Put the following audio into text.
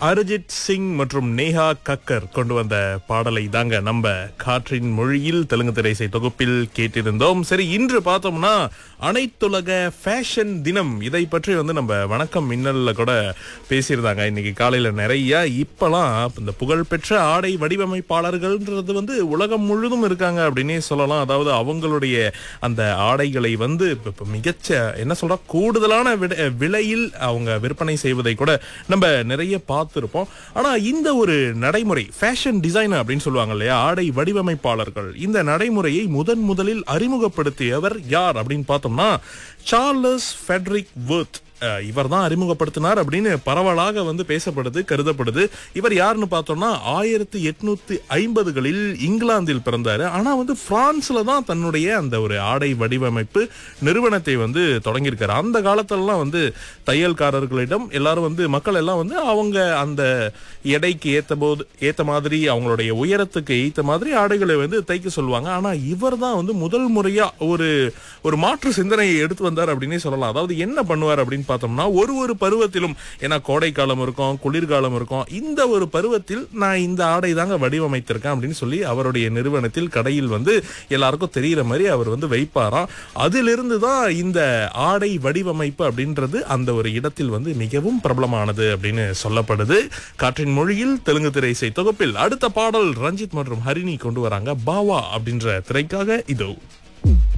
அரிஜித் சிங் மற்றும் நேஹா கக்கர் கொண்டு வந்த பாடலை தாங்க நம்ம காற்றின் மொழியில் தெலுங்கு திரைசை தொகுப்பில் கேட்டிருந்தோம் சரி இன்று பார்த்தோம்னா அனைத்துலக ஃபேஷன் தினம் இதை பற்றி வந்து நம்ம வணக்கம் மின்னல்ல கூட பேசியிருந்தாங்க இன்னைக்கு காலையில நிறைய இப்பெல்லாம் இந்த புகழ்பெற்ற ஆடை வடிவமைப்பாளர்கள்ன்றது வந்து உலகம் முழுதும் இருக்காங்க அப்படின்னே சொல்லலாம் அதாவது அவங்களுடைய அந்த ஆடைகளை வந்து இப்ப- இப்ப மிகச்ச என்ன சொல்ற கூடுதலான விட- விலையில் அவங்க விற்பனை செய்வதை கூட நம்ம நிறைய பார்த்துருப்போம் ஆனா இந்த ஒரு நடைமுறை ஃபேஷன் டிசைனர் அப்படின்னு சொல்லுவாங்க இல்லையா ஆடை வடிவமைப்பாளர்கள் இந்த நடைமுறையை முதன் முதலில் அறிமுகப்படுத்தியவர் யார் அப்படின்னு பார்த்தோம்னா சார்லஸ் ஃபெட்ரிக் வர்த் இவர் தான் அறிமுகப்படுத்தினார் அப்படின்னு பரவலாக வந்து பேசப்படுது கருதப்படுது இவர் யாருன்னு பார்த்தோம்னா ஆயிரத்தி எட்நூத்தி ஐம்பதுகளில் இங்கிலாந்தில் பிறந்தாரு ஆனா வந்து பிரான்ஸ்ல தான் தன்னுடைய அந்த ஒரு ஆடை வடிவமைப்பு நிறுவனத்தை வந்து தொடங்கியிருக்காரு அந்த காலத்துலலாம் வந்து தையல்காரர்களிடம் எல்லாரும் வந்து மக்கள் எல்லாம் வந்து அவங்க அந்த எடைக்கு ஏத்த போது ஏத்த மாதிரி அவங்களுடைய உயரத்துக்கு ஏத்த மாதிரி ஆடைகளை வந்து தைக்க சொல்லுவாங்க ஆனா இவர் தான் வந்து முதல் முறையா ஒரு ஒரு மாற்று சிந்தனையை எடுத்து வந்தார் அப்படின்னே சொல்லலாம் அதாவது என்ன பண்ணுவார் அப்படின்னு பார்த்தோம்னா ஒரு ஒரு பருவத்திலும் ஏன்னா கோடை காலம் இருக்கும் குளிர்காலம் இருக்கும் இந்த ஒரு பருவத்தில் நான் இந்த ஆடை தாங்க வடிவமைத்திருக்கேன் அப்படின்னு சொல்லி அவருடைய நிறுவனத்தில் கடையில் வந்து எல்லாருக்கும் தெரியிற மாதிரி அவர் வந்து வைப்பாராம் அதிலிருந்து தான் இந்த ஆடை வடிவமைப்பு அப்படின்றது அந்த ஒரு இடத்தில் வந்து மிகவும் பிரபலமானது அப்படின்னு சொல்லப்படுது காற்றின் மொழியில் தெலுங்கு திரை இசை தொகுப்பில் அடுத்த பாடல் ரஞ்சித் மற்றும் ஹரிணி கொண்டு வராங்க பாவா அப்படின்ற திரைக்காக இதோ